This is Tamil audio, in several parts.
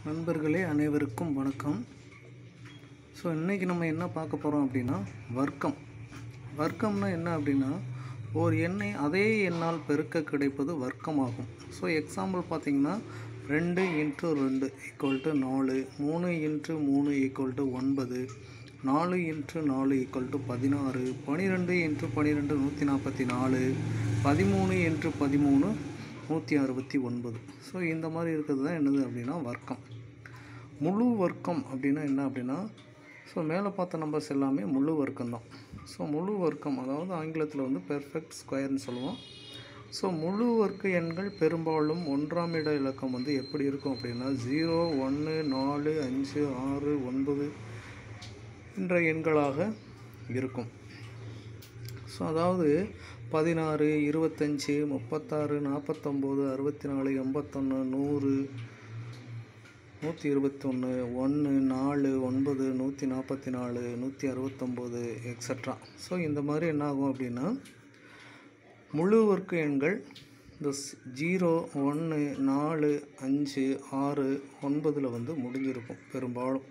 நண்பர்களே அனைவருக்கும் வணக்கம் ஸோ இன்றைக்கி நம்ம என்ன பார்க்க போகிறோம் அப்படின்னா வர்க்கம் வர்க்கம்னா என்ன அப்படின்னா ஒரு எண்ணை அதே எண்ணால் பெருக்க கிடைப்பது வர்க்கமாகும் ஸோ எக்ஸாம்பிள் பார்த்தீங்கன்னா ரெண்டு இன்ட்டு ரெண்டு ஈக்குவல் டு நாலு மூணு இன்ட்டு மூணு ஈக்குவல் டு ஒன்பது நாலு இன்ட்டு நாலு ஈக்குவல் டு பதினாறு பன்னிரெண்டு இன்ட்டு பன்னிரெண்டு நூற்றி நாற்பத்தி நாலு பதிமூணு இன்ட்டு பதிமூணு நூற்றி அறுபத்தி ஒன்பது ஸோ இந்த மாதிரி இருக்கிறது தான் என்னது அப்படின்னா வர்க்கம் முழு வர்க்கம் அப்படின்னா என்ன அப்படின்னா ஸோ மேலே பார்த்த நம்பர்ஸ் எல்லாமே முழு வர்க்கம் தான் ஸோ முழு வர்க்கம் அதாவது ஆங்கிலத்தில் வந்து பெர்ஃபெக்ட் ஸ்கொயர்னு சொல்லுவோம் ஸோ முழு வர்க்க எண்கள் பெரும்பாலும் ஒன்றாம் இட இலக்கம் வந்து எப்படி இருக்கும் அப்படின்னா ஜீரோ ஒன்று நாலு அஞ்சு ஆறு ஒன்பது என்ற எண்களாக இருக்கும் ஸோ அதாவது பதினாறு இருபத்தஞ்சி முப்பத்தாறு நாற்பத்தொம்போது அறுபத்தி நாலு எண்பத்தொன்று நூறு நூற்றி இருபத்தொன்று ஒன்று நாலு ஒன்பது நூற்றி நாற்பத்தி நாலு நூற்றி அறுபத்தொம்போது எக்ஸட்ரா ஸோ இந்த மாதிரி என்ன ஆகும் அப்படின்னா முழு வர்க்க எண்கள் இந்த ஜீரோ ஒன்று நாலு அஞ்சு ஆறு ஒன்பதில் வந்து முடிஞ்சிருக்கும் பெரும்பாலும்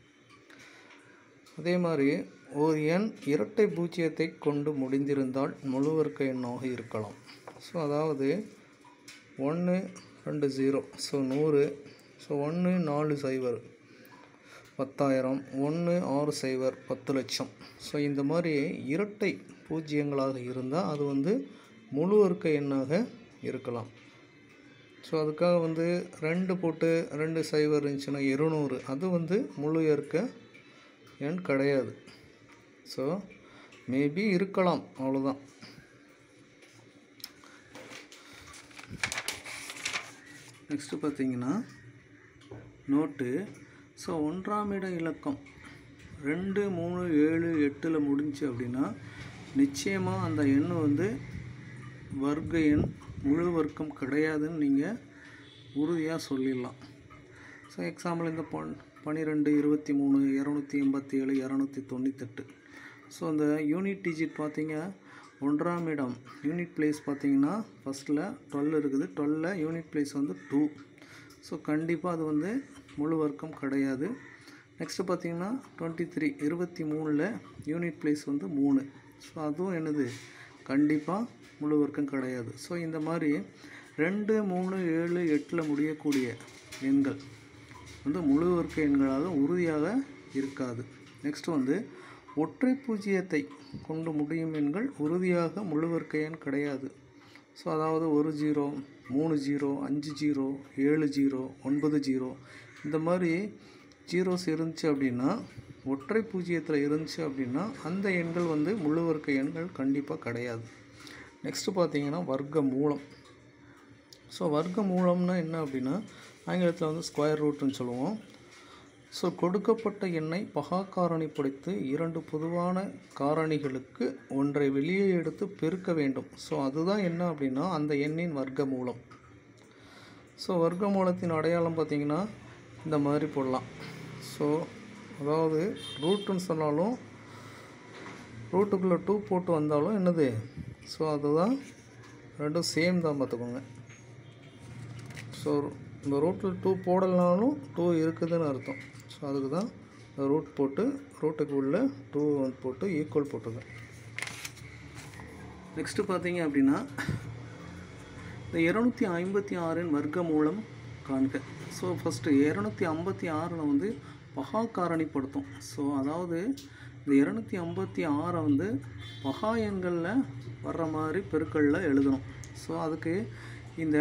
அதே மாதிரி ஒரு எண் இரட்டை பூஜ்ஜியத்தை கொண்டு முடிந்திருந்தால் முழு வர்க்க எண்ணாக இருக்கலாம் ஸோ அதாவது ஒன்று ரெண்டு ஜீரோ ஸோ நூறு ஸோ ஒன்று நாலு சைபர் பத்தாயிரம் ஒன்று ஆறு சைபர் பத்து லட்சம் ஸோ இந்த மாதிரி இரட்டை பூஜ்ஜியங்களாக இருந்தால் அது வந்து முழு வர்க்க எண்ணாக இருக்கலாம் ஸோ அதுக்காக வந்து ரெண்டு போட்டு ரெண்டு சைபர் இருந்துச்சுன்னா இருநூறு அது வந்து முழு வர்க்க எண் கிடையாது ஸோ மேபி இருக்கலாம் அவ்வளோதான் நெக்ஸ்ட்டு பார்த்தீங்கன்னா நோட்டு ஸோ ஒன்றாம் இட இலக்கம் ரெண்டு மூணு ஏழு எட்டில் முடிஞ்சு அப்படின்னா நிச்சயமாக அந்த எண் வந்து வர்க்க எண் முழு வர்க்கம் கிடையாதுன்னு நீங்கள் உறுதியாக சொல்லிடலாம் ஸோ எக்ஸாம்பிள் இந்த பன் பன்னிரெண்டு இருபத்தி மூணு இரநூத்தி எண்பத்தி ஏழு இரநூத்தி தொண்ணூத்தெட்டு ஸோ அந்த யூனிட் டிஜிட் பார்த்தீங்க ஒன்றாம் இடம் யூனிட் பிளேஸ் பார்த்தீங்கன்னா ஃபஸ்ட்டில் டுவெல் இருக்குது டுவெல்லில் யூனிட் பிளேஸ் வந்து டூ ஸோ கண்டிப்பாக அது வந்து முழு வர்க்கம் கிடையாது நெக்ஸ்ட்டு பார்த்தீங்கன்னா டுவெண்ட்டி த்ரீ இருபத்தி மூணில் யூனிட் பிளேஸ் வந்து மூணு ஸோ அதுவும் என்னது கண்டிப்பாக முழு வர்க்கம் கிடையாது ஸோ இந்த மாதிரி ரெண்டு மூணு ஏழு எட்டில் முடியக்கூடிய எண்கள் வந்து முழு வர்க்க எண்களாக உறுதியாக இருக்காது நெக்ஸ்ட் வந்து ஒற்றை பூஜ்ஜியத்தை கொண்டு முடியும் எண்கள் உறுதியாக முழு வர்க்க எண் கிடையாது ஸோ அதாவது ஒரு ஜீரோ மூணு ஜீரோ அஞ்சு ஜீரோ ஏழு ஜீரோ ஒன்பது ஜீரோ இந்த மாதிரி ஜீரோஸ் இருந்துச்சு அப்படின்னா ஒற்றை பூஜ்ஜியத்தில் இருந்துச்சு அப்படின்னா அந்த எண்கள் வந்து முழு வர்க்க எண்கள் கண்டிப்பாக கிடையாது நெக்ஸ்ட்டு பார்த்தீங்கன்னா வர்க்க மூலம் ஸோ வர்க்க மூலம்னா என்ன அப்படின்னா ஆங்கிலத்தில் வந்து ஸ்கொயர் ரூட்னு சொல்லுவோம் ஸோ கொடுக்கப்பட்ட எண்ணை பகா காரணிப்படுத்தி இரண்டு பொதுவான காரணிகளுக்கு ஒன்றை வெளியே எடுத்து பெருக்க வேண்டும் ஸோ அதுதான் என்ன அப்படின்னா அந்த எண்ணின் வர்க்க மூலம் ஸோ வர்க்க மூலத்தின் அடையாளம் பார்த்திங்கன்னா இந்த மாதிரி போடலாம் ஸோ அதாவது ரூட்டுன்னு சொன்னாலும் ரூட்டுக்குள்ளே டூ போட்டு வந்தாலும் என்னது ஸோ அதுதான் ரெண்டும் சேம் தான் பார்த்துக்கோங்க ஸோ இந்த ரூட்டில் டூ போடலனாலும் டூ இருக்குதுன்னு அர்த்தம் ஸோ அதுக்கு தான் இந்த ரூட் போட்டு ரூட்டுக்கு உள்ள டூ வந்து போட்டு ஈக்குவல் போட்டுங்க நெக்ஸ்ட்டு பார்த்தீங்க அப்படின்னா இந்த இரநூத்தி ஐம்பத்தி ஆறின் வர்க்க மூலம் காண்க ஸோ ஃபஸ்ட்டு இரநூத்தி ஐம்பத்தி ஆறில் வந்து பகா காரணிப்படுத்தும் ஸோ அதாவது இந்த இரநூத்தி ஐம்பத்தி ஆறை வந்து பகா எண்களில் வர்ற மாதிரி பெருக்களில் எழுதணும் ஸோ அதுக்கு இந்த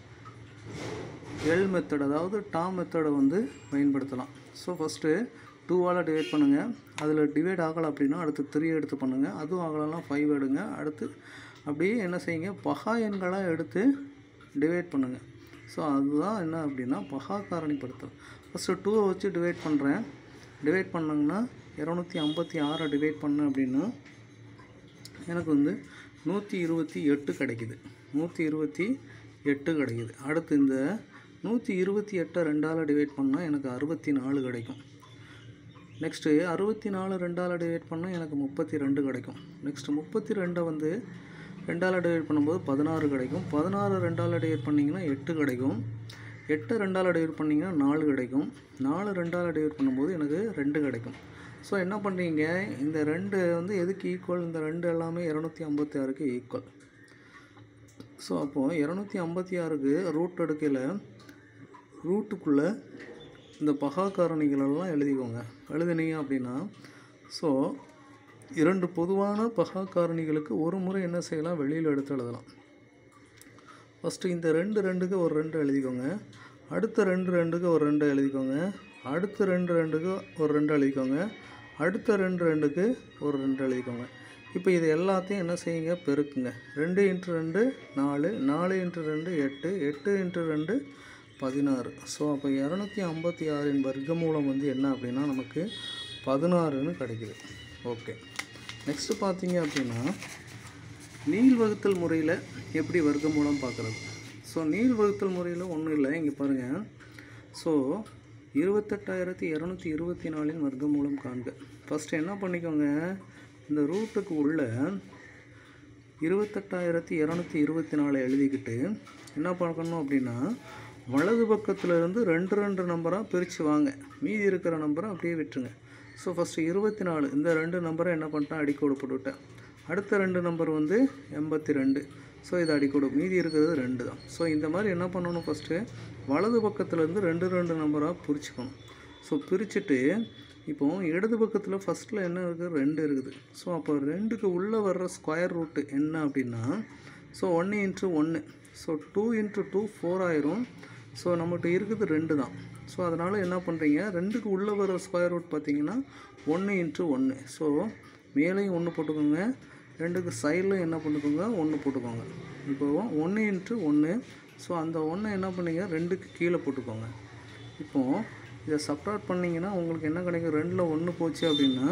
எல் மெத்தட் அதாவது டாம் மெத்தடை வந்து பயன்படுத்தலாம் ஸோ ஃபஸ்ட்டு டூவால் டிவைட் பண்ணுங்கள் அதில் டிவைட் ஆகலை அப்படின்னா அடுத்து த்ரீ எடுத்து பண்ணுங்கள் அதுவும் ஆகலைன்னா ஃபைவ் எடுங்க அடுத்து அப்படியே என்ன செய்யுங்க பகா எண்களாக எடுத்து டிவைட் பண்ணுங்கள் ஸோ அதுதான் என்ன அப்படின்னா பகா காரணிப்படுத்தல் ஃபஸ்ட்டு டூவை வச்சு டிவைட் பண்ணுறேன் டிவைட் பண்ணாங்கன்னா இரநூத்தி ஐம்பத்தி ஆறை டிவைட் பண்ணேன் அப்படின்னா எனக்கு வந்து நூற்றி இருபத்தி எட்டு கிடைக்குது நூற்றி இருபத்தி எட்டு கிடைக்குது அடுத்து இந்த நூற்றி இருபத்தி எட்டை ரெண்டால் டிவைட் பண்ணால் எனக்கு அறுபத்தி நாலு கிடைக்கும் நெக்ஸ்ட்டு அறுபத்தி நாலு ரெண்டால் டிவைட் பண்ணால் எனக்கு முப்பத்தி ரெண்டு கிடைக்கும் நெக்ஸ்ட்டு முப்பத்தி ரெண்டை வந்து ரெண்டால் டிவைட் பண்ணும்போது பதினாறு கிடைக்கும் பதினாறு ரெண்டால் டிவைட் பண்ணிங்கன்னா எட்டு கிடைக்கும் எட்டை ரெண்டால் டிவைட் பண்ணிங்கன்னா நாலு கிடைக்கும் நாலு ரெண்டால் டிவைட் பண்ணும்போது எனக்கு ரெண்டு கிடைக்கும் ஸோ என்ன பண்ணுறீங்க இந்த ரெண்டு வந்து எதுக்கு ஈக்குவல் இந்த ரெண்டு எல்லாமே இரநூத்தி ஐம்பத்தி ஆறுக்கு ஈக்குவல் ஸோ அப்போது இரநூத்தி ஐம்பத்தி ஆறுக்கு ரூட் எடுக்கையில் ரூட்டுக்குள்ளே இந்த பகா காரணிகளெல்லாம் எழுதிக்கோங்க எழுதினீங்க அப்படின்னா ஸோ இரண்டு பொதுவான பகா காரணிகளுக்கு ஒரு முறை என்ன செய்யலாம் வெளியில் எடுத்து எழுதலாம் ஃபஸ்ட்டு இந்த ரெண்டு ரெண்டுக்கு ஒரு ரெண்டு எழுதிக்கோங்க அடுத்த ரெண்டு ரெண்டுக்கு ஒரு ரெண்டு எழுதிக்கோங்க அடுத்த ரெண்டு ரெண்டுக்கு ஒரு ரெண்டு எழுதிக்கோங்க அடுத்த ரெண்டு ரெண்டுக்கு ஒரு ரெண்டு எழுதிக்கோங்க இப்போ இது எல்லாத்தையும் என்ன செய்யுங்க பெருக்குங்க ரெண்டு இன்ட்டு ரெண்டு நாலு நாலு இன்ட்டு ரெண்டு எட்டு எட்டு இன்ட்டு ரெண்டு பதினாறு ஸோ அப்போ இரநூத்தி ஐம்பத்தி ஆறின் வர்க்கமூலம் வந்து என்ன அப்படின்னா நமக்கு பதினாறுன்னு கிடைக்குது ஓகே நெக்ஸ்ட்டு பார்த்தீங்க அப்படின்னா நீள் வகுத்தல் முறையில் எப்படி வர்க்கமூலம் பார்க்குறது ஸோ நீள் வகுத்தல் முறையில் ஒன்றும் இல்லை இங்கே பாருங்கள் ஸோ இருபத்தெட்டாயிரத்தி இரநூத்தி இருபத்தி நாலின் வர்க்கமூலம் காண்க ஃபஸ்ட்டு என்ன பண்ணிக்கோங்க இந்த ரூட்டுக்கு உள்ள இருபத்தெட்டாயிரத்தி இரநூத்தி இருபத்தி நாலு எழுதிக்கிட்டு என்ன பார்க்கணும் அப்படின்னா வலது பக்கத்துல இருந்து ரெண்டு ரெண்டு நம்பராக பிரித்து வாங்க மீதி இருக்கிற நம்பரை அப்படியே விட்டுருங்க ஸோ ஃபஸ்ட்டு இருபத்தி நாலு இந்த ரெண்டு நம்பரை என்ன பண்ணிட்டேன் அடிக்கோடு போட்டுவிட்டேன் அடுத்த ரெண்டு நம்பர் வந்து எண்பத்தி ரெண்டு ஸோ இது அடிக்கோடு மீதி இருக்கிறது ரெண்டு தான் ஸோ இந்த மாதிரி என்ன பண்ணணும் ஃபஸ்ட்டு வலது பக்கத்துலேருந்து ரெண்டு ரெண்டு நம்பராக பிரிச்சுக்கணும் ஸோ பிரிச்சுட்டு இப்போ இடது பக்கத்தில் ஃபஸ்ட்டில் என்ன இருக்குது ரெண்டு இருக்குது ஸோ அப்போ ரெண்டுக்கு உள்ளே வர்ற ஸ்கொயர் ரூட்டு என்ன அப்படின்னா ஸோ ஒன்று இன்ட்டு ஒன்று so two into two four ஆயிரும் ஸோ நம்மகிட்ட இருக்குது ரெண்டு தான் ஸோ அதனால் என்ன பண்ணுறீங்க ரெண்டுக்கு உள்ளே வர ஸ்கொயர் ரூட் பார்த்தீங்கன்னா ஒன்று இன்ட்டு ஒன்று ஸோ மேலேயும் ஒன்று போட்டுக்கோங்க ரெண்டுக்கு சைடில் என்ன பண்ணிக்கோங்க ஒன்று போட்டுக்கோங்க இப்போ ஒன்று இன்ட்டு ஒன்று ஸோ அந்த ஒன்றை என்ன பண்ணீங்க ரெண்டுக்கு கீழே போட்டுக்கோங்க இப்போது இதை சப்ராக்ட் பண்ணிங்கன்னா உங்களுக்கு என்ன கிடைக்கும் ரெண்டில் ஒன்று போச்சு அப்படின்னா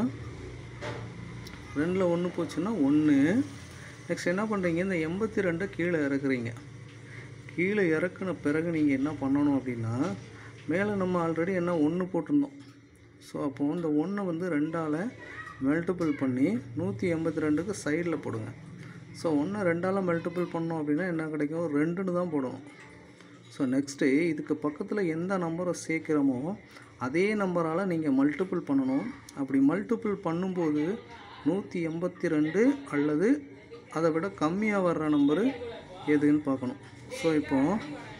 ரெண்டில் ஒன்று போச்சுன்னா ஒன்று நெக்ஸ்ட் என்ன பண்ணுறீங்க இந்த எண்பத்தி ரெண்டை கீழே இறக்குறீங்க கீழே இறக்குன பிறகு நீங்கள் என்ன பண்ணணும் அப்படின்னா மேலே நம்ம ஆல்ரெடி என்ன ஒன்று போட்டிருந்தோம் ஸோ அப்போது இந்த ஒன்றை வந்து ரெண்டால் மல்டிபிள் பண்ணி நூற்றி எண்பத்தி ரெண்டுக்கு சைடில் போடுங்க ஸோ ஒன்றை ரெண்டால் மல்டிபிள் பண்ணோம் அப்படின்னா என்ன கிடைக்கும் ரெண்டுன்னு தான் போடணும் ஸோ நெக்ஸ்ட்டு இதுக்கு பக்கத்தில் எந்த நம்பரை சேர்க்குறோமோ அதே நம்பரால் நீங்கள் மல்டிபிள் பண்ணணும் அப்படி மல்டிபிள் பண்ணும்போது நூற்றி எண்பத்தி ரெண்டு அல்லது அதை விட கம்மியாக வர்ற நம்பரு எதுன்னு பார்க்கணும் ஸோ இப்போது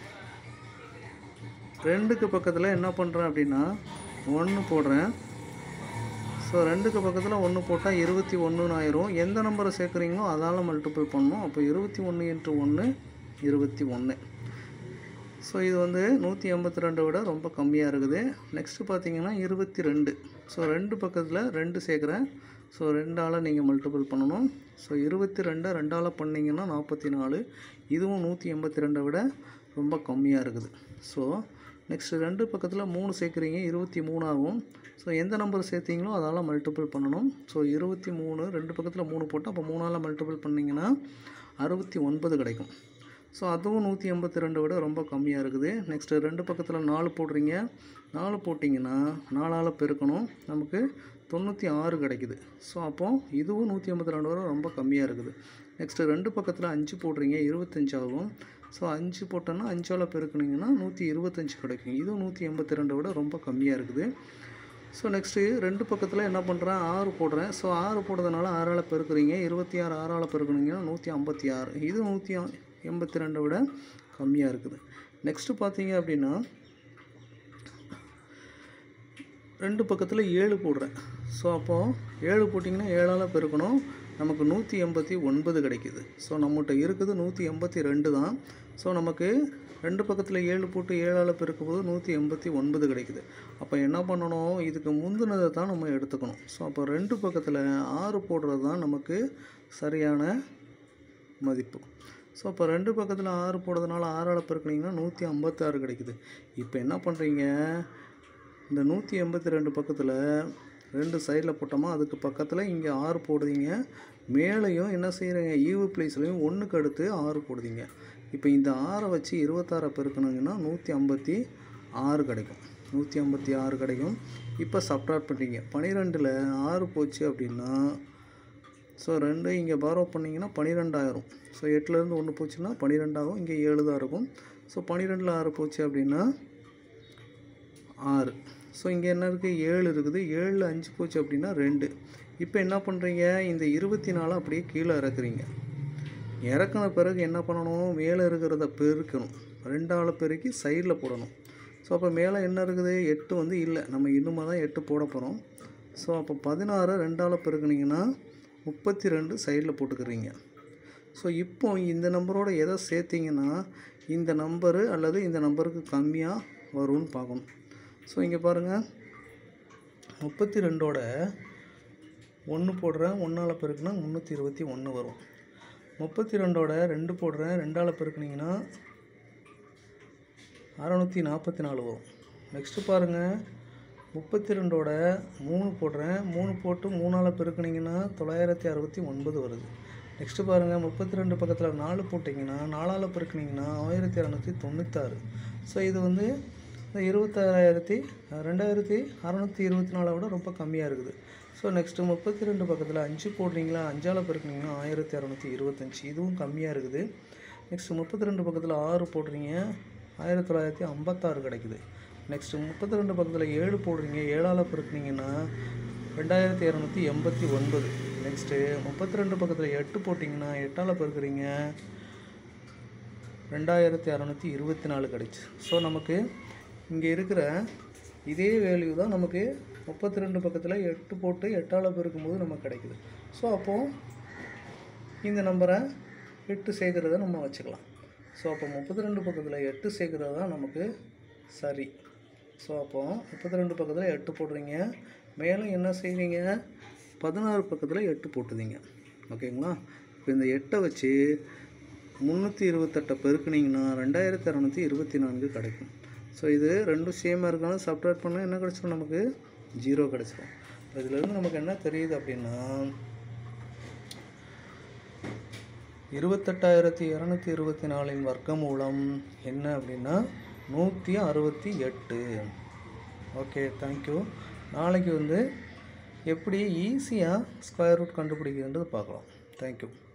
ரெண்டுக்கு பக்கத்தில் என்ன பண்ணுறேன் அப்படின்னா ஒன்று போடுறேன் ஸோ ரெண்டுக்கு பக்கத்தில் ஒன்று போட்டால் இருபத்தி ஒன்றுன்னு ஆயிரும் எந்த நம்பரை சேர்க்குறீங்களோ அதால் மல்டிபிள் பண்ணணும் அப்போ இருபத்தி ஒன்று இன்ட்டு ஒன்று இருபத்தி ஒன்று ஸோ இது வந்து நூற்றி எண்பத்தி ரெண்டை விட ரொம்ப கம்மியாக இருக்குது நெக்ஸ்ட்டு பார்த்தீங்கன்னா இருபத்தி ரெண்டு ஸோ ரெண்டு பக்கத்தில் ரெண்டு சேர்க்குறேன் ஸோ ரெண்டால் நீங்கள் மல்டிபிள் பண்ணணும் ஸோ இருபத்தி ரெண்டை ரெண்டால் பண்ணிங்கன்னா நாற்பத்தி நாலு இதுவும் நூற்றி எண்பத்தி ரெண்டை விட ரொம்ப கம்மியாக இருக்குது ஸோ நெக்ஸ்ட் ரெண்டு பக்கத்தில் மூணு சேர்க்குறீங்க இருபத்தி மூணாகும் ஸோ எந்த நம்பர் சேர்த்தீங்களோ அதால் மல்டிபிள் பண்ணணும் ஸோ இருபத்தி மூணு ரெண்டு பக்கத்தில் மூணு போட்டால் அப்போ மூணால் மல்டிபிள் பண்ணிங்கன்னா அறுபத்தி ஒன்பது கிடைக்கும் ஸோ அதுவும் நூற்றி எண்பத்தி ரெண்டை விட ரொம்ப கம்மியாக இருக்குது நெக்ஸ்ட்டு ரெண்டு பக்கத்தில் நாலு போடுறீங்க நாலு போட்டிங்கன்னா நாலால் பெருக்கணும் நமக்கு தொண்ணூற்றி ஆறு கிடைக்குது ஸோ அப்போது இதுவும் நூற்றி எண்பத்தி ரெண்டு விட ரொம்ப கம்மியாக இருக்குது நெக்ஸ்ட்டு ரெண்டு பக்கத்தில் அஞ்சு போடுறீங்க இருபத்தஞ்சு ஆகும் ஸோ அஞ்சு போட்டோன்னா அஞ்சால் பெருக்குனீங்கன்னா நூற்றி இருபத்தஞ்சு கிடைக்கும் இதுவும் நூற்றி எண்பத்தி ரெண்டை விட ரொம்ப கம்மியாக இருக்குது ஸோ நெக்ஸ்ட்டு ரெண்டு பக்கத்தில் என்ன பண்ணுறேன் ஆறு போடுறேன் ஸோ ஆறு போடுறதுனால ஆறால் பெருக்குறீங்க இருபத்தி ஆறு ஆறால் பெருக்குனீங்கன்னா நூற்றி ஐம்பத்தி ஆறு இது நூற்றி எண்பத்தி ரெண்டை விட கம்மியாக இருக்குது நெக்ஸ்ட்டு பார்த்தீங்க அப்படின்னா ரெண்டு பக்கத்தில் ஏழு போடுறேன் ஸோ அப்போது ஏழு போட்டிங்கன்னா ஏழால் பெருக்கணும் நமக்கு நூற்றி எண்பத்தி ஒன்பது கிடைக்குது ஸோ நம்மகிட்ட இருக்குது நூற்றி எண்பத்தி ரெண்டு தான் ஸோ நமக்கு ரெண்டு பக்கத்தில் ஏழு போட்டு ஏழால் பெருக்கும் போது நூற்றி எண்பத்தி ஒன்பது கிடைக்குது அப்போ என்ன பண்ணணும் இதுக்கு முந்தினதை தான் நம்ம எடுத்துக்கணும் ஸோ அப்போ ரெண்டு பக்கத்தில் ஆறு போடுறது தான் நமக்கு சரியான மதிப்பு ஸோ அப்போ ரெண்டு பக்கத்தில் ஆறு போடுறதுனால ஆறால் பெருக்குனீங்கன்னா நூற்றி ஐம்பத்தாறு கிடைக்குது இப்போ என்ன பண்ணுறீங்க இந்த நூற்றி எண்பத்தி ரெண்டு பக்கத்தில் ரெண்டு சைடில் போட்டோமா அதுக்கு பக்கத்தில் இங்கே ஆறு போடுதீங்க மேலேயும் என்ன செய்கிறீங்க ஈவு பிளேஸ்லையும் ஒன்றுக்கு அடுத்து ஆறு போடுதீங்க இப்போ இந்த ஆறை வச்சு இருபத்தாறை பெருக்கணுங்கன்னா நூற்றி ஐம்பத்தி ஆறு கிடைக்கும் நூற்றி ஐம்பத்தி ஆறு கிடைக்கும் இப்போ சப்ராக்ட் பண்ணுறீங்க பன்னிரெண்டில் ஆறு போச்சு அப்படின்னா ஸோ ரெண்டு இங்கே பாரோ பண்ணிங்கன்னா பன்னிரெண்டாயிரம் ஸோ எட்டுலேருந்து ஒன்று போச்சுன்னா பன்னிரெண்டாகும் இங்கே ஏழு தான் இருக்கும் ஸோ பன்னிரெண்டில் ஆறு போச்சு அப்படின்னா ஆறு ஸோ இங்கே என்ன இருக்குது ஏழு இருக்குது ஏழில் அஞ்சு போச்சு அப்படின்னா ரெண்டு இப்போ என்ன பண்ணுறீங்க இந்த இருபத்தி நாலு அப்படியே கீழே இறக்குறீங்க இறக்குன பிறகு என்ன பண்ணணும் மேலே இருக்கிறத பெருக்கணும் ரெண்டால் பெருக்கி சைடில் போடணும் ஸோ அப்போ மேலே என்ன இருக்குது எட்டு வந்து இல்லை நம்ம இன்னுமா தான் எட்டு போட போகிறோம் ஸோ அப்போ பதினாறு ரெண்டால் பெருக்குனீங்கன்னா முப்பத்தி ரெண்டு சைடில் போட்டுக்கிறீங்க ஸோ இப்போ இந்த நம்பரோட எதை சேர்த்திங்கன்னா இந்த நம்பரு அல்லது இந்த நம்பருக்கு கம்மியாக வரும்னு பார்க்கணும் ஸோ இங்கே பாருங்கள் முப்பத்தி ரெண்டோட ஒன்று போடுறேன் ஒன்றால் பெருக்குனா முந்நூற்றி இருபத்தி ஒன்று வரும் முப்பத்தி ரெண்டோட ரெண்டு போடுறேன் ரெண்டால் பெருக்குனீங்கன்னா அறநூற்றி நாற்பத்தி நாலு வரும் நெக்ஸ்ட்டு பாருங்கள் முப்பத்தி ரெண்டோட மூணு போடுறேன் மூணு போட்டு மூணால் பெருக்குனீங்கன்னா தொள்ளாயிரத்தி அறுபத்தி ஒன்பது வருது நெக்ஸ்ட்டு பாருங்கள் முப்பத்தி ரெண்டு பக்கத்தில் நாலு போட்டிங்கன்னா நாலால் பெருக்குனீங்கன்னா ஆயிரத்தி இரநூத்தி தொண்ணூத்தாறு ஸோ இது வந்து இந்த இருபத்தாறாயிரத்தி ரெண்டாயிரத்தி அறநூற்றி இருபத்தி நாலை விட ரொம்ப கம்மியாக இருக்குது ஸோ நெக்ஸ்ட்டு முப்பத்தி ரெண்டு பக்கத்தில் அஞ்சு போடுறீங்களா அஞ்சால் பெருக்குனீங்கன்னா ஆயிரத்தி இரநூத்தி இருபத்தஞ்சி இதுவும் கம்மியாக இருக்குது நெக்ஸ்ட்டு முப்பத்தி ரெண்டு பக்கத்தில் ஆறு போடுறீங்க ஆயிரத்தி தொள்ளாயிரத்தி ஐம்பத்தாறு கிடைக்குது நெக்ஸ்ட்டு முப்பத்தி ரெண்டு பக்கத்தில் ஏழு போடுறீங்க ஏழால் பெருக்குனீங்கன்னா ரெண்டாயிரத்தி இரநூத்தி எண்பத்தி ஒன்பது நெக்ஸ்ட்டு முப்பத்தி ரெண்டு பக்கத்தில் எட்டு போட்டிங்கன்னா எட்டால் பெருக்குறீங்க ரெண்டாயிரத்தி அறநூற்றி இருபத்தி நாலு கிடச்சி ஸோ நமக்கு இங்கே இருக்கிற இதே வேல்யூ தான் நமக்கு முப்பத்தி ரெண்டு பக்கத்தில் எட்டு போட்டு எட்டால் பெருக்கும்போது நமக்கு கிடைக்குது ஸோ அப்போது இந்த நம்பரை எட்டு சேர்க்குறத நம்ம வச்சுக்கலாம் ஸோ அப்போ முப்பத்தி ரெண்டு பக்கத்தில் எட்டு சேர்க்குறது தான் நமக்கு சரி ஸோ அப்போ முப்பத்தி ரெண்டு பக்கத்தில் எட்டு போடுறீங்க மேலும் என்ன செய்வீங்க பதினாறு பக்கத்தில் எட்டு போட்டுதீங்க ஓகேங்களா இப்போ இந்த எட்டை வச்சு முந்நூற்றி இருபத்தெட்டை பெருக்குனீங்கன்னா ரெண்டாயிரத்தி அறநூற்றி இருபத்தி நான்கு கிடைக்கும் ஸோ இது ரெண்டும் சேமாக இருக்கனால சப்ட்ராக்ட் பண்ணால் என்ன கிடச்சிரும் நமக்கு ஜீரோ கிடச்சிரும் இதுலேருந்து நமக்கு என்ன தெரியுது அப்படின்னா இருபத்தெட்டாயிரத்தி இரநூத்தி இருபத்தி நாலின் வர்க்கமூலம் என்ன அப்படின்னா நூற்றி அறுபத்தி எட்டு ஓகே தேங்க்யூ நாளைக்கு வந்து எப்படி ஈஸியாக ஸ்கொயர் ரூட் கண்டுபிடிக்கிறதுன்றது பார்க்கலாம் தேங்க்யூ